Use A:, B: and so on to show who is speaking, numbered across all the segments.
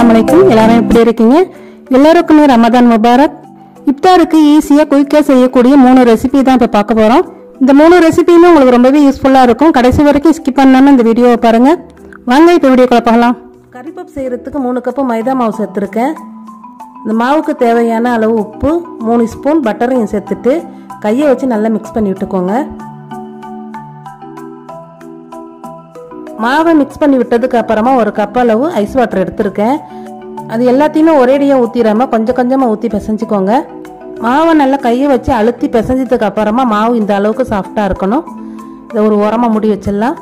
A: அஸ்ஸலாமு அலைக்கும் எல்லாரும் எப்படி இருக்கீங்க எல்லாருக்குமே ரமதான் முபாரக் இப்தாருக்கு ஈஸியாக குயிக்காக செய்யக்கூடிய மூணு ரெசிபி தான் இப்போ பார்க்க போகிறோம் இந்த மூணு ரெசிபியுமே உங்களுக்கு ரொம்பவே யூஸ்ஃபுல்லாக இருக்கும் கடைசி வரைக்கும் ஸ்கிப் பண்ணாமல் இந்த வீடியோவை பாருங்க வாங்க இப்போ வீடியோக்குள்ள பார்க்கலாம் கறிப்பப் செய்கிறதுக்கு மூணு கப்பு மைதா மாவு சேர்த்துருக்கேன் இந்த மாவுக்கு தேவையான அளவு உப்பு மூணு ஸ்பூன் பட்டரையும் சேர்த்துட்டு கையை வச்சு நல்லா மிக்ஸ் பண்ணி விட்டுக்கோங்க மாவை மிக்ஸ் பண்ணி விட்டதுக்கு அப்புறமா ஒரு கப் அளவு ஐஸ் வாட்டர் எடுத்திருக்கேன் அது எல்லாத்தையுமே ஒரேடியாக ஊற்றிடாம கொஞ்சம் கொஞ்சமாக ஊற்றி பிசைஞ்சுக்கோங்க மாவை நல்லா கையை வச்சு அழுத்தி பிசைஞ்சதுக்கு அப்புறமா மாவு இந்த அளவுக்கு சாஃப்டாக இருக்கணும் இதை ஒரு உரமாக முடி வச்சிடலாம்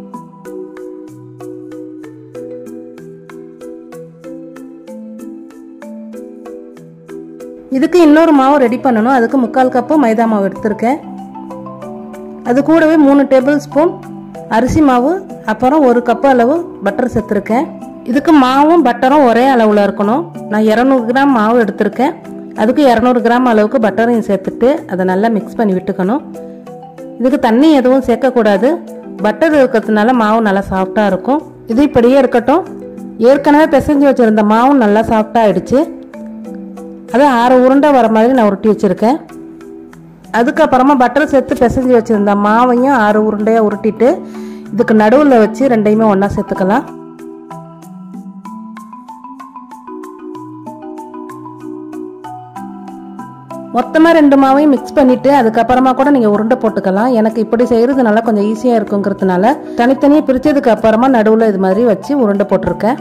A: இதுக்கு இன்னொரு மாவு ரெடி பண்ணணும் அதுக்கு முக்கால் கப்பு மைதா மாவு எடுத்திருக்கேன் அது கூடவே மூணு டேபிள் ஸ்பூன் அரிசி மாவு அப்புறம் ஒரு கப் அளவு பட்டர் சேர்த்துருக்கேன் இதுக்கு மாவும் பட்டரும் ஒரே அளவில் இருக்கணும் நான் இரநூறு கிராம் மாவு எடுத்திருக்கேன் அதுக்கு இரநூறு கிராம் அளவுக்கு பட்டரையும் சேர்த்துட்டு அதை நல்லா மிக்ஸ் பண்ணி விட்டுக்கணும் இதுக்கு தண்ணி எதுவும் சேர்க்கக்கூடாது பட்டர் இருக்கிறதுனால மாவு நல்லா சாஃப்டாக இருக்கும் இது இப்படியே இருக்கட்டும் ஏற்கனவே பிசைஞ்சு வச்சுருந்த மாவும் நல்லா சாஃப்டாக ஆயிடுச்சு அது ஆறு உருண்டை வர மாதிரி நான் உருட்டி வச்சுருக்கேன் அதுக்கப்புறமா பட்டர் சேர்த்து பிசைஞ்சு வச்சுருந்த மாவையும் ஆறு உருண்டையாக உருட்டிட்டு இதுக்கு நடுவில் வச்சு ரெண்டையுமே ஒன்றா சேர்த்துக்கலாம் மொத்தமாக ரெண்டு மாவையும் மிக்ஸ் பண்ணிவிட்டு அதுக்கப்புறமா கூட நீங்கள் உருண்டை போட்டுக்கலாம் எனக்கு இப்படி செய்கிறதுனால கொஞ்சம் ஈஸியாக இருக்குங்கிறதுனால தனித்தனியாக பிரித்ததுக்கு அப்புறமா நடுவில் இது மாதிரி வச்சு உருண்டை போட்டிருக்கேன்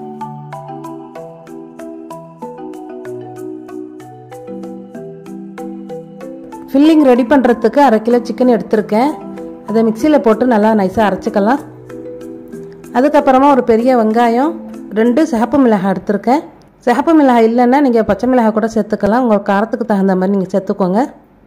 A: ஃபில்லிங் ரெடி பண்ணுறதுக்கு அரை கிலோ சிக்கன் எடுத்திருக்கேன் அதை மிக்சியில் போட்டு நல்லா நைஸாக அரைச்சிக்கலாம் அதுக்கப்புறமா ஒரு பெரிய வெங்காயம் ரெண்டு சிகப்பு மிளகாய் எடுத்திருக்கேன் சிகப்பு மிளகாய் இல்லைன்னா நீங்கள் பச்சை மிளகாய் கூட சேர்த்துக்கலாம் உங்கள் காரத்துக்கு தகுந்த மாதிரி நீங்கள் சேர்த்துக்கோங்க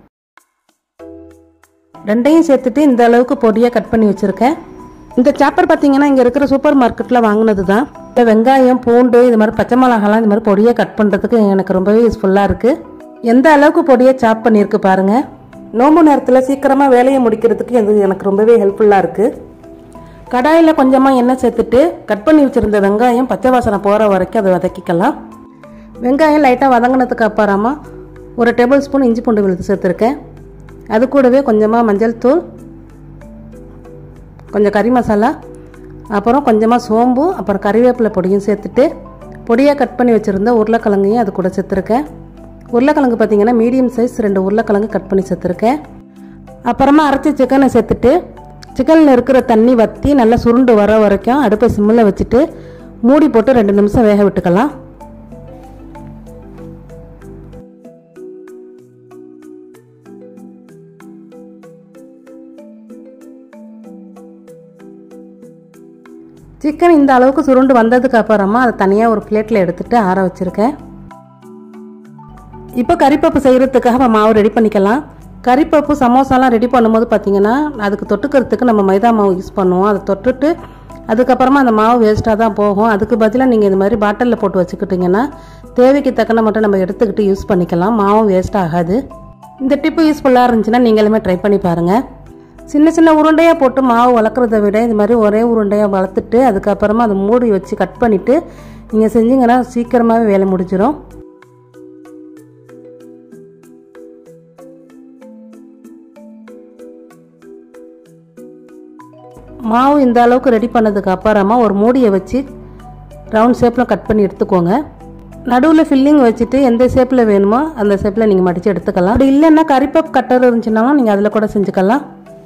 A: ரெண்டையும் சேர்த்துட்டு இந்த அளவுக்கு பொடியாக கட் பண்ணி வச்சுருக்கேன் இந்த சாப்பர் பார்த்தீங்கன்னா இங்கே இருக்கிற சூப்பர் மார்க்கெட்டில் வாங்கினது தான் இந்த வெங்காயம் பூண்டு இது மாதிரி பச்சை மிளகாலாம் இது மாதிரி பொடியாக கட் பண்ணுறதுக்கு எனக்கு ரொம்பவே யூஸ்ஃபுல்லாக இருக்குது எந்த அளவுக்கு பொடியை சாப் பண்ணியிருக்கு பாருங்க நோம்பு நேரத்தில் சீக்கிரமாக வேலையை முடிக்கிறதுக்கு இது எனக்கு ரொம்பவே ஹெல்ப்ஃபுல்லாக இருக்குது கடாயில் கொஞ்சமாக எண்ணெய் சேர்த்துட்டு கட் பண்ணி வச்சுருந்த வெங்காயம் பச்சை வாசனை போகிற வரைக்கும் அதை வதக்கிக்கலாம் வெங்காயம் லைட்டாக வதங்கினதுக்கு அப்புறமா ஒரு டேபிள் ஸ்பூன் இஞ்சி பூண்டு விழுத்து சேர்த்துருக்கேன் அது கூடவே கொஞ்சமாக மஞ்சள் தூள் கொஞ்சம் கறி மசாலா அப்புறம் கொஞ்சமாக சோம்பு அப்புறம் கறிவேப்பிலை பொடியும் சேர்த்துட்டு பொடியாக கட் பண்ணி வச்சுருந்த உருளைக்கிழங்கையும் அது கூட சேர்த்துருக்கேன் உருளைக்கிழங்கு பார்த்தீங்கன்னா மீடியம் சைஸ் ரெண்டு உருளைக்கிழங்கு கட் பண்ணி சேர்த்துருக்கேன் அப்புறமா அரைச்சி சிக்கனை சேர்த்துட்டு சிக்கனில் இருக்கிற தண்ணி வற்றி நல்லா சுருண்டு வர வரைக்கும் அடுப்பை சிம்மில் வச்சுட்டு மூடி போட்டு ரெண்டு நிமிஷம் வேக விட்டுக்கலாம் சிக்கன் இந்த அளவுக்கு சுருண்டு வந்ததுக்கு அப்புறமா அதை தனியாக ஒரு பிளேட்டில் எடுத்துட்டு ஆற வச்சுருக்கேன் இப்போ கறிப்பப்பு செய்கிறதுக்காக மாவு ரெடி பண்ணிக்கலாம் கறிப்பப்பு சமோசாலாம் ரெடி பண்ணும்போது பார்த்தீங்கன்னா அதுக்கு தொட்டுக்கிறதுக்கு நம்ம மைதா மாவு யூஸ் பண்ணுவோம் அதை தொட்டுட்டு அதுக்கப்புறமா அந்த மாவு வேஸ்ட்டாக தான் போகும் அதுக்கு பதிலாக நீங்கள் இது மாதிரி பாட்டிலில் போட்டு வச்சுக்கிட்டிங்கன்னா தேவைக்கு தக்கன மட்டும் நம்ம எடுத்துக்கிட்டு யூஸ் பண்ணிக்கலாம் மாவும் வேஸ்ட் ஆகாது இந்த டிப்பு யூஸ்ஃபுல்லாக இருந்துச்சுன்னா நீங்களுமே ட்ரை பண்ணி பாருங்கள் சின்ன சின்ன உருண்டையாக போட்டு மாவு வளர்க்குறத விட இது மாதிரி ஒரே உருண்டையாக வளர்த்துட்டு அதுக்கப்புறமா அதை மூடி வச்சு கட் பண்ணிவிட்டு நீங்கள் செஞ்சீங்கன்னா சீக்கிரமாகவே வேலை முடிஞ்சிடும் மாவு இந்த அளவுக்கு ரெடி பண்ணதுக்கு அப்புறமா ஒரு மூடியை வச்சு ரவுண்ட் ஷேப்பில் கட் பண்ணி எடுத்துக்கோங்க நடுவில் ஃபில்லிங் வச்சுட்டு எந்த ஷேப்பில் வேணுமோ அந்த ஷேப்பில் நீங்கள் மடித்து எடுத்துக்கலாம் அப்படி இல்லைன்னா கறிப்பப் கட்டர் இருந்துச்சுனாலும் நீங்கள் அதில் கூட செஞ்சுக்கலாம்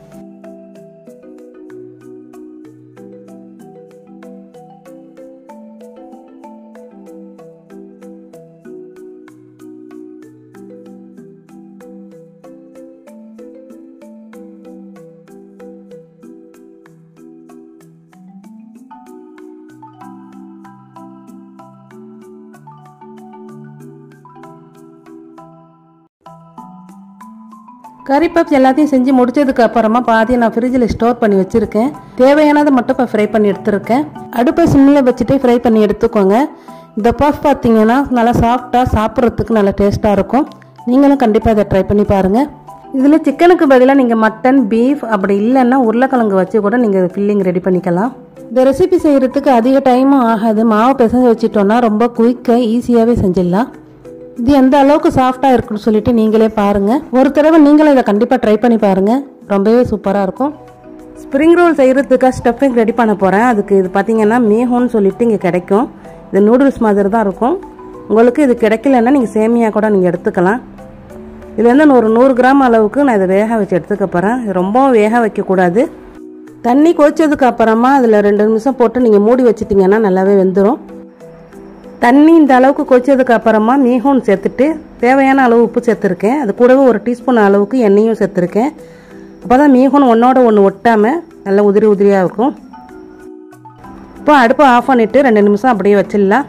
A: கறி பப்ஸ் எல்லாத்தையும் செஞ்சு முடிச்சதுக்கு அப்புறமா பாதி நான் ஃப்ரிட்ஜில் ஸ்டோர் பண்ணி வச்சுருக்கேன் தேவையானதை மட்டும் இப்போ ஃப்ரை பண்ணி எடுத்துருக்கேன் அடுப்பை சிம்மில் வச்சுட்டு ஃப்ரை பண்ணி எடுத்துக்கோங்க இந்த பஃப் பார்த்தீங்கன்னா நல்லா சாஃப்டாக சாப்பிட்றதுக்கு நல்லா டேஸ்ட்டாக இருக்கும் நீங்களும் கண்டிப்பாக இதை ட்ரை பண்ணி பாருங்கள் இதில் சிக்கனுக்கு பதிலாக நீங்கள் மட்டன் பீஃப் அப்படி இல்லைன்னா உருளைக்கிழங்கு வச்சு கூட நீங்கள் ஃபில்லிங் ரெடி பண்ணிக்கலாம் இந்த ரெசிபி செய்கிறதுக்கு அதிக டைமும் ஆகாது மாவு பிசைஞ்சு வச்சிட்டோன்னா ரொம்ப குயிக்காக ஈஸியாகவே செஞ்சிடலாம் இது எந்த அளவுக்கு சாஃப்டாக இருக்குன்னு சொல்லிட்டு நீங்களே பாருங்கள் ஒரு தடவை நீங்களும் இதை கண்டிப்பாக ட்ரை பண்ணி பாருங்கள் ரொம்பவே சூப்பராக இருக்கும் ஸ்ப்ரிங் ரோல் செய்கிறதுக்காக ஸ்டஃபிங் ரெடி பண்ண போகிறேன் அதுக்கு இது பார்த்தீங்கன்னா மீஹோன்னு சொல்லிட்டு இங்கே கிடைக்கும் இது நூடுல்ஸ் மாதிரி தான் இருக்கும் உங்களுக்கு இது கிடைக்கலன்னா நீங்கள் சேமியா கூட நீங்கள் எடுத்துக்கலாம் இதுலேருந்து ஒரு நூறு கிராம் அளவுக்கு நான் இதை வேக வச்சு எடுத்துக்க போகிறேன் இது ரொம்பவும் வேக வைக்கக்கூடாது தண்ணி கொதிச்சதுக்கு அப்புறமா அதில் ரெண்டு நிமிஷம் போட்டு நீங்கள் மூடி வச்சிட்டிங்கன்னா நல்லாவே வெந்துடும் தண்ணி இந்த அளவுக்கு கொதிச்சதுக்கு அப்புறமா மீகோன் சேர்த்துட்டு தேவையான அளவு உப்பு சேர்த்துருக்கேன் அது கூடவே ஒரு டீஸ்பூன் அளவுக்கு எண்ணெயும் சேர்த்துருக்கேன் அப்போ தான் மீகோன் ஒன்றோட ஒன்று ஒட்டாமல் நல்லா உதிரி உதிரியாக இருக்கும் இப்போ அடுப்பை ஆஃப் பண்ணிவிட்டு ரெண்டு நிமிஷம் அப்படியே வச்சிடலாம்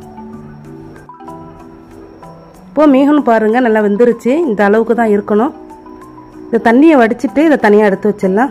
A: இப்போது மீகன் பாருங்கள் நல்லா வெந்துருச்சு இந்த அளவுக்கு தான் இருக்கணும் இந்த தண்ணியை வடிச்சிட்டு இதை தனியாக எடுத்து வச்சிடலாம்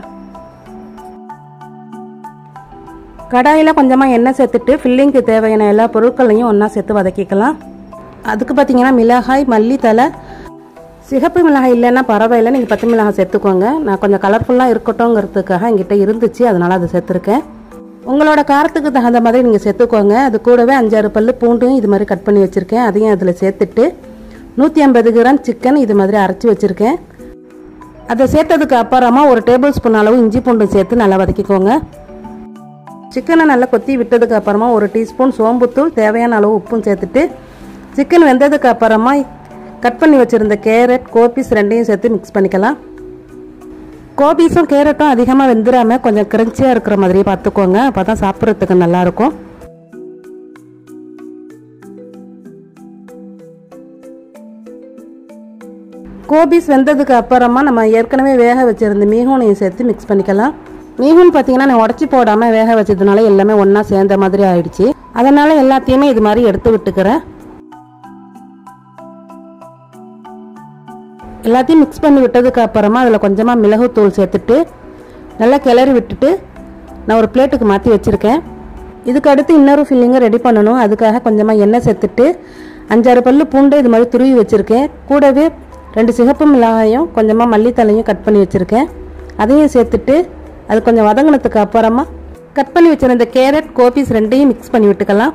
A: கடாயில் கொஞ்சமாக எண்ணெய் சேர்த்துட்டு ஃபில்லிங்க்கு தேவையான எல்லா பொருட்களையும் ஒன்றா சேர்த்து வதக்கிக்கலாம் அதுக்கு பார்த்தீங்கன்னா மிளகாய் மல்லித்தலை சிகப்பு மிளகாய் இல்லைன்னா பரவாயில்ல நீங்கள் பச்சை மிளகாய் சேர்த்துக்கோங்க நான் கொஞ்சம் கலர்ஃபுல்லாக இருக்கட்டும்ங்கிறதுக்காக என்கிட்ட இருந்துச்சு அதனால் அதை சேர்த்துருக்கேன் உங்களோட காரத்துக்கு தகுந்த மாதிரி நீங்கள் சேர்த்துக்கோங்க அது கூடவே அஞ்சாறு பல்லு பூண்டும் இது மாதிரி கட் பண்ணி வச்சுருக்கேன் அதையும் அதில் சேர்த்துட்டு நூற்றி ஐம்பது கிராம் சிக்கன் இது மாதிரி அரைச்சி வச்சுருக்கேன் அதை சேர்த்ததுக்கு அப்புறமா ஒரு டேபிள் ஸ்பூன் அளவு இஞ்சி பூண்டு சேர்த்து நல்லா வதக்கிக்கோங்க சிக்கனை நல்லா கொத்தி விட்டதுக்கு அப்புறமா ஒரு டீஸ்பூன் சோம்புத்தூள் தேவையான அளவு உப்பும் சேர்த்துட்டு சிக்கன் வெந்ததுக்கு அப்புறமா கட் பண்ணி வச்சுருந்த கேரட் கோபிஸ் ரெண்டையும் சேர்த்து மிக்ஸ் பண்ணிக்கலாம் கோபிஸும் கேரட்டும் அதிகமாக வெந்துடாமல் கொஞ்சம் கிரன்ச்சியாக இருக்கிற மாதிரியே பார்த்துக்கோங்க அப்போ தான் சாப்பிட்றதுக்கு நல்லாயிருக்கும் கோபிஸ் வெந்ததுக்கு அப்புறமா நம்ம ஏற்கனவே வேக வச்சுருந்த மீகோனையும் சேர்த்து மிக்ஸ் பண்ணிக்கலாம் மீகூன் பார்த்தீங்கன்னா நான் உடச்சி போடாமல் வேக வச்சதுனால எல்லாமே ஒன்றா சேர்ந்த மாதிரி ஆயிடுச்சு அதனால் எல்லாத்தையுமே இது மாதிரி எடுத்து விட்டுக்கிறேன் எல்லாத்தையும் மிக்ஸ் பண்ணி விட்டதுக்கு அப்புறமா அதில் கொஞ்சமாக மிளகுத்தூள் சேர்த்துட்டு நல்லா கிளறி விட்டுட்டு நான் ஒரு பிளேட்டுக்கு மாற்றி வச்சுருக்கேன் இதுக்கு அடுத்து இன்னொரு ஃபில்லிங்கை ரெடி பண்ணணும் அதுக்காக கொஞ்சமாக எண்ணெய் சேர்த்துட்டு அஞ்சாறு பல்லு பூண்டு இது மாதிரி துருவி வச்சுருக்கேன் கூடவே ரெண்டு சிகப்பு மிளகாயும் கொஞ்சமாக மல்லித்தலையும் கட் பண்ணி வச்சுருக்கேன் அதையும் சேர்த்துட்டு அது கொஞ்சம் வதங்கினதுக்கு அப்புறமா கட் பண்ணி வச்சிருந்த கேரட் கோபிஸ் ரெண்டையும் மிக்ஸ் பண்ணி விட்டுக்கலாம்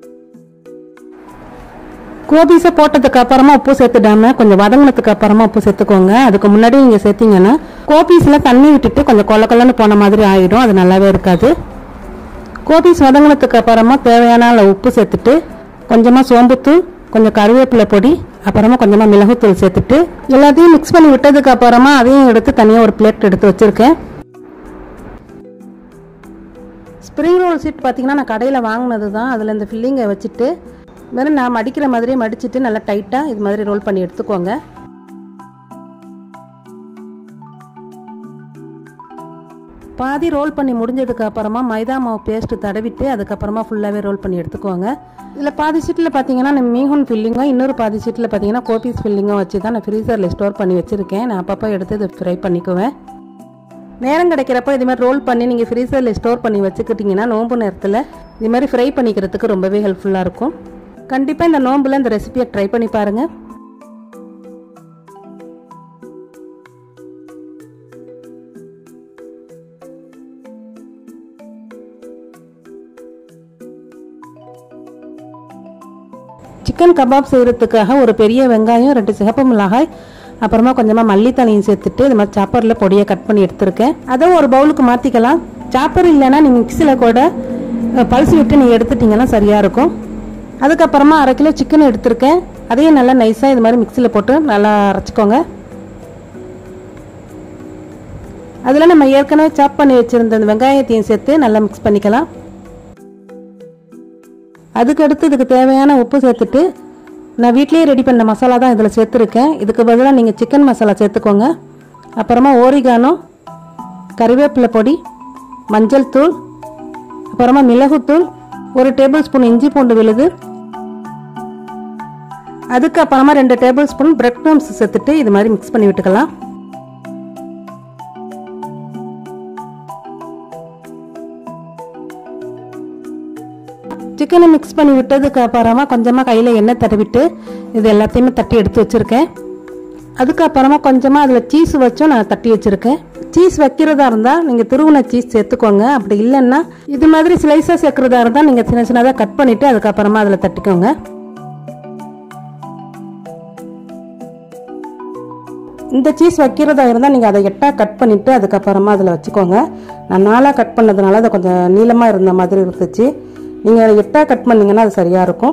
A: கோபிஸை போட்டதுக்கு அப்புறமா உப்பு சேர்த்துடாம கொஞ்சம் வதங்கினதுக்கு அப்புறமா உப்பு சேர்த்துக்கோங்க அதுக்கு முன்னாடி நீங்கள் சேர்த்தீங்கன்னா கோபிஸில் தண்ணி விட்டுட்டு கொஞ்சம் கொல கொலன்னு போன மாதிரி ஆகிடும் அது நல்லாவே இருக்காது கோபிஸ் வதங்கினதுக்கு அப்புறமா தேவையான அளவு உப்பு சேர்த்துட்டு கொஞ்சமாக சோம்புத்தூள் கொஞ்சம் கருவேப்பிலை பொடி அப்புறமா கொஞ்சமாக மிளகுத்தூள் சேர்த்துட்டு எல்லாத்தையும் மிக்ஸ் பண்ணி விட்டதுக்கு அப்புறமா அதையும் எடுத்து தனியாக ஒரு பிளேட் எடுத்து வச்சுருக்கேன் ஸ்ப்ரிங் ரோல் சீட் பார்த்தீங்கன்னா நான் கடையில் வாங்கினது தான் அதில் இந்த ஃபில்லிங்கை வச்சுட்டு வெறும் நான் மடிக்கிற மாதிரியே மடிச்சுட்டு நல்லா டைட்டாக இது மாதிரி ரோல் பண்ணி எடுத்துக்கோங்க பாதி ரோல் பண்ணி முடிஞ்சதுக்கு அப்புறமா மைதா மாவு பேஸ்ட்டு தடவிட்டு அதுக்கப்புறமா ஃபுல்லாகவே ரோல் பண்ணி எடுத்துக்கோங்க இதில் பாதி சீட்டில் பார்த்தீங்கன்னா நான் மீஹோன் ஃபில்லிங்கும் இன்னொரு பாதி சீட்டில் பார்த்தீங்கன்னா கோபீஸ் ஃபில்லிங்கும் வச்சு தான் நான் ஃப்ரீசரில் ஸ்டோர் பண்ணி வச்சுருக்கேன் நான் அப்பப்போ எடுத்து இதை ஃப்ரை பண்ணிக்குவேன் நேரம் கிடைக்கிறப்போ இது மாதிரி ரோல் பண்ணி நீங்கள் ஃப்ரீசரில் ஸ்டோர் பண்ணி வச்சுக்கிட்டிங்கன்னா நோம்பு நேரத்தில் இது மாதிரி ஃப்ரை பண்ணிக்கிறதுக்கு ரொம்பவே ஹெல்ப்ஃபுல்லாக இருக்கும் கண்டிப்பாக இந்த நோம்பில் இந்த ரெசிபியை ட்ரை பண்ணி பாருங்கள் சிக்கன் கபாப் செய்கிறதுக்காக ஒரு பெரிய வெங்காயம் ரெண்டு சிகப்பு மிளகாய் அப்புறமா கொஞ்சமாக மல்லித்தலையும் சேர்த்துட்டு இது மாதிரி சாப்பரில் பொடியை கட் பண்ணி எடுத்திருக்கேன் அதை ஒரு பவுலுக்கு மாற்றிக்கலாம் சாப்பர் இல்லைன்னா நீங்கள் மிக்சியில் கூட பல்ஸ் விட்டு நீங்கள் எடுத்துட்டிங்கன்னா சரியாக இருக்கும் அதுக்கப்புறமா அரை கிலோ சிக்கன் எடுத்திருக்கேன் அதையும் நல்லா நைஸாக இது மாதிரி மிக்சியில் போட்டு நல்லா அரைச்சிக்கோங்க அதில் நம்ம ஏற்கனவே சாப் பண்ணி வச்சுருந்த அந்த வெங்காயத்தையும் சேர்த்து நல்லா மிக்ஸ் பண்ணிக்கலாம் அதுக்கு அடுத்து இதுக்கு தேவையான உப்பு சேர்த்துட்டு நான் வீட்லேயே ரெடி பண்ண மசாலா தான் இதில் சேர்த்துருக்கேன் இதுக்கு பதிலாக நீங்கள் சிக்கன் மசாலா சேர்த்துக்கோங்க அப்புறமா ஓரிகானோ கறிவேப்பிலை பொடி மஞ்சள் தூள் அப்புறமா மிளகுத்தூள் ஒரு டேபிள் ஸ்பூன் இஞ்சி பூண்டு விழுது அதுக்கப்புறமா ரெண்டு டேபிள் ஸ்பூன் பிரெட் க்ரம்ஸ் சேர்த்துட்டு இது மாதிரி மிக்ஸ் பண்ணி விட்டுக்கலாம் சிக்கனை மிக்ஸ் பண்ணி விட்டதுக்கு அப்புறமா கொஞ்சமாக கையில் எண்ணெய் தடவிட்டு இது எல்லாத்தையுமே தட்டி எடுத்து வச்சுருக்கேன் அதுக்கப்புறமா கொஞ்சமாக அதில் சீஸ் வச்சும் நான் தட்டி வச்சுருக்கேன் சீஸ் வைக்கிறதா இருந்தால் நீங்கள் துருவின சீஸ் சேர்த்துக்கோங்க அப்படி இல்லைன்னா இது மாதிரி ஸ்லைஸாக சேர்க்குறதா இருந்தால் நீங்கள் சின்ன சின்னதாக கட் பண்ணிவிட்டு அதுக்கப்புறமா அதில் தட்டிக்கோங்க இந்த சீஸ் வைக்கிறதா இருந்தால் நீங்கள் அதை எட்டாக கட் பண்ணிவிட்டு அதுக்கப்புறமா அதில் வச்சுக்கோங்க நான் நாலாக கட் பண்ணதுனால அது கொஞ்சம் நீளமாக இருந்த மாதிரி இருந்துச்சு நீங்கள் எட்டாக கட் பண்ணிங்கன்னா அது சரியாக இருக்கும்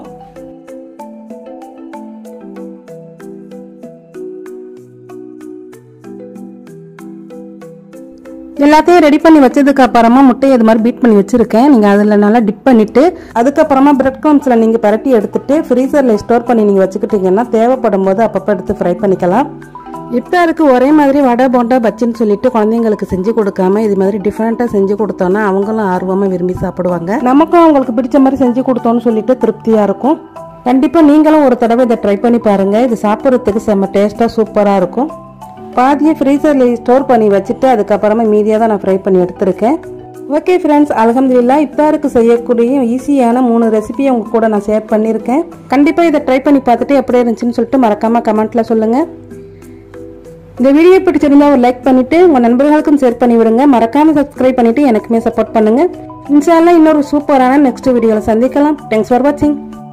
A: எல்லாத்தையும் ரெடி பண்ணி வச்சதுக்கு அப்புறமா முட்டையை இது மாதிரி பீட் பண்ணி வச்சிருக்கேன் நீங்கள் அதில் நல்லா டிப் பண்ணிட்டு அதுக்கப்புறமா பிரெட் க்ரம்ஸில் நீங்கள் பரட்டி எடுத்துட்டு ஃப்ரீசரில் ஸ்டோர் பண்ணி நீங்கள் வச்சுக்கிட்டீங்கன்னா தேவைப்படும் போது அப்பப்போ எடுத்து ஃப்ரை பண்ணிக்கலாம் இஃப்தாருக்கு ஒரே மாதிரி வடை போண்டா பச்சின்னு சொல்லிட்டு குழந்தைங்களுக்கு செஞ்சு கொடுக்காம இது மாதிரி டிஃப்ரெண்ட்டாக செஞ்சு கொடுத்தோன்னா அவங்களும் ஆர்வமாக விரும்பி சாப்பிடுவாங்க நமக்கும் அவங்களுக்கு பிடிச்ச மாதிரி செஞ்சு கொடுத்தோன்னு சொல்லிட்டு திருப்தியாக இருக்கும் கண்டிப்பாக நீங்களும் ஒரு தடவை இதை ட்ரை பண்ணி பாருங்கள் இது சாப்பிட்றதுக்கு செம்ம டேஸ்ட்டாக சூப்பராக இருக்கும் பாதியை ஃப்ரீசரில் ஸ்டோர் பண்ணி வச்சுட்டு அதுக்கப்புறமா மீதியாக தான் நான் ஃப்ரை பண்ணி எடுத்திருக்கேன் ஓகே ஃப்ரெண்ட்ஸ் அலகம்துல்லா இஃப்தாருக்கு செய்யக்கூடிய ஈஸியான மூணு ரெசிபியை உங்க கூட நான் ஷேர் பண்ணியிருக்கேன் கண்டிப்பாக இதை ட்ரை பண்ணி பார்த்துட்டு எப்படி இருந்துச்சுன்னு சொல்லிட்டு மறக்காமல் கமெண்ட்டில் சொல்லுங்கள் இந்த வீடியோ பிடிச்சிருந்தா ஒரு லைக் பண்ணிட்டு உங்க நண்பர்களுக்கும் ஷேர் பண்ணி விடுங்க மறக்காம சப்ஸ்கிரைப் பண்ணிட்டு எனக்குமே சப்போர்ட் பண்ணுங்க இன்ஷால்லா இன்னொரு சூப்பரான நெக்ஸ்ட் வீடியோவில் சந்திக்கலாம் தேங்க்ஸ் ஃபார் வாட்சிங்